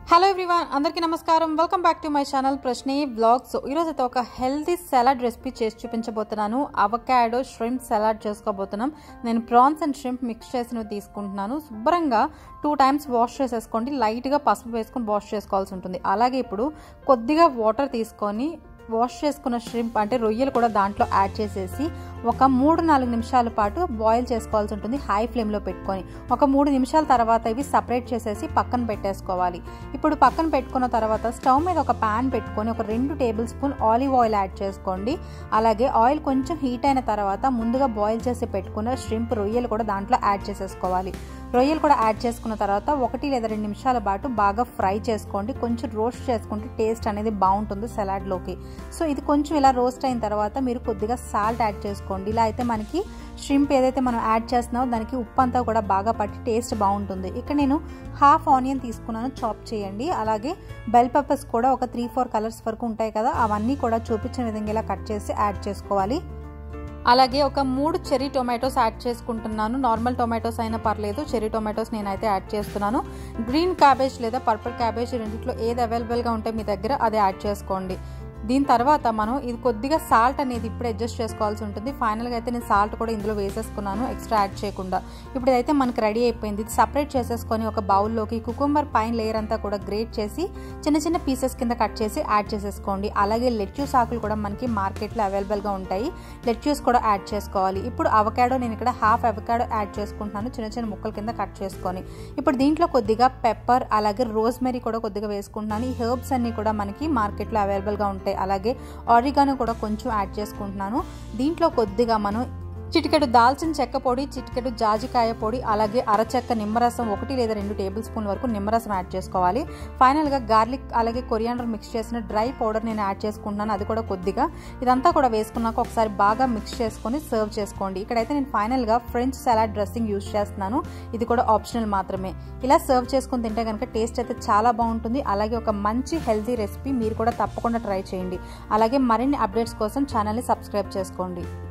hello everyone అందరికీ నమస్కారం welcome back to my channel ప్రశ్నే బ్లాగ్స్ ఈరోజు అయితే ఒక హెల్తీ సలాడ్ రెసిపీ చేసి చూపించబోతున్నాను అవకాడో ష్రింప్ సలాడ్ చేసుకోబోతున్నాం నేను ప్రాన్స్ అండ్ ష్రింప్ మిక్స్ చేసినవి తీసుకుంటున్నాను శుభ్రంగా టూ టైమ్స్ వాష్ చేసేసుకోండి లైట్గా పసుపు వేసుకొని వాష్ చేసుకోవాల్సి ఉంటుంది అలాగే ఇప్పుడు కొద్దిగా వాటర్ తీసుకొని వాష్ చేసుకున్న ష్రింప్ అంటే రొయ్యలు కూడా దాంట్లో యాడ్ చేసేసి ఒక మూడు నాలుగు నిమిషాల పాటు బాయిల్ చేసుకోవాల్సి ఉంటుంది హై ఫ్లేమ్లో పెట్టుకొని ఒక మూడు నిమిషాల తర్వాత ఇవి సపరేట్ చేసేసి పక్కన పెట్టేసుకోవాలి ఇప్పుడు పక్కన పెట్టుకున్న తర్వాత స్టవ్ మీద ఒక ప్యాన్ పెట్టుకొని ఒక రెండు tablespoon olive oil add చేసుకోండి అలాగే ఆయిల్ కొంచెం హీట్ అయిన తర్వాత ముందుగా బాయిల్ చేసి పెట్టుకున్న ష్రింప్ రొయ్యలు కూడా దాంట్లో యాడ్ చేసేసుకోవాలి రొయ్యలు కూడా యాడ్ చేసుకున్న తర్వాత ఒకటి లేదా రెండు నిమిషాల పాటు బాగా ఫ్రై చేసుకోండి కొంచెం రోస్ట్ చేసుకుంటే టేస్ట్ అనేది బాగుంటుంది సలాడ్లోకి సో ఇది కొంచెం ఇలా రోస్ట్ అయిన తర్వాత మీరు కొద్దిగా సాల్ట్ యాడ్ చేసుకోండి ఇలా అయితే మనకి షింప్ ఏదైతే మనం యాడ్ చేస్తున్నామో దానికి ఉప్పు అంతా కూడా బాగా పట్టి టేస్ట్ బాగుంటుంది ఇక్కడ నేను హాఫ్ ఆనియన్ తీసుకున్నాను చాప్ చేయండి అలాగే బెల్ పెప్పర్స్ కూడా ఒక త్రీ ఫోర్ కలర్స్ వరకు ఉంటాయి కదా అవన్నీ కూడా చూపించిన విధంగా ఇలా కట్ చేసి యాడ్ చేసుకోవాలి అలాగే ఒక మూడు చెరీ టొమాటోస్ యాడ్ చేసుకుంటున్నాను నార్మల్ టొమాటోస్ అయినా పర్లేదు చెరీ టొమాటోస్ నేనైతే యాడ్ చేస్తున్నాను గ్రీన్ క్యాబేజ్ లేదా పర్పుల్ క్యాబేజ్ రెండిట్లో ఏది అవైలబుల్గా ఉంటే మీ దగ్గర అది యాడ్ చేసుకోండి దీని తర్వాత మనం ఇది కొద్దిగా సాల్ట్ అనేది ఇప్పుడు అడ్జస్ట్ చేసుకోవాల్సి ఉంటుంది ఫైనల్గా అయితే నేను సాల్ట్ కూడా ఇందులో వేసేసుకున్నాను ఎక్స్ట్రా యాడ్ చేయకుండా ఇప్పుడు ఇదైతే మనకి రెడీ అయిపోయింది ఇది సపరేట్ చేసేసుకొని ఒక బౌల్లోకి కుకుంబర్ పైన లేయర్ అంతా కూడా గ్రేట్ చేసి చిన్న చిన్న పీసెస్ కింద కట్ చేసి యాడ్ చేసేసుకోండి అలాగే లెట్యూస్ ఆకులు కూడా మనకి మార్కెట్లో అవైలబుల్గా ఉంటాయి లెట్యూస్ కూడా యాడ్ చేసుకోవాలి ఇప్పుడు అవకాడో నేను ఇక్కడ హాఫ్ అవకాడో యాడ్ చేసుకుంటున్నాను చిన్న చిన్న ముక్కల కింద కట్ చేసుకొని ఇప్పుడు దీంట్లో కొద్దిగా పెప్పర్ అలాగే రోజ్మెరీ కూడా కొద్దిగా వేసుకుంటున్నాను ఈ హెర్బ్స్ అన్ని కూడా మనకి మార్కెట్లో అవైలబుల్గా ఉంటాయి అలాగే ఆరిగాను కూడా కొంచెం యాడ్ చేసుకుంటున్నాను దీంట్లో కొద్దిగా మనం చిటికెడు దాల్చిన చెక్క పొడి చిటికెడు జాజికాయ పొడి అలాగే అరచెక్క నిమ్మరసం ఒకటి లేదా రెండు టేబుల్ స్పూన్ వరకు నిమ్మరసం యాడ్ చేసుకోవాలి ఫైనల్గా గార్లిక్ అలాగే కొరియాండర్ మిక్స్ చేసిన డ్రై పౌడర్ నేను యాడ్ చేసుకుంటున్నాను అది కూడా కొద్దిగా ఇదంతా కూడా వేసుకున్నాక ఒకసారి బాగా మిక్స్ చేసుకొని సర్వ్ చేసుకోండి ఇక్కడైతే నేను ఫైనల్గా ఫ్రెంచ్ సలాడ్ డ్రెస్సింగ్ యూస్ చేస్తున్నాను ఇది కూడా ఆప్షనల్ మాత్రమే ఇలా సర్వ్ చేసుకుని తింటే కనుక టేస్ట్ అయితే చాలా బాగుంటుంది అలాగే ఒక మంచి హెల్తీ రెసిపీ మీరు కూడా తప్పకుండా ట్రై చేయండి అలాగే మరిన్ని అప్డేట్స్ కోసం ఛానల్ని సబ్స్క్రైబ్ చేసుకోండి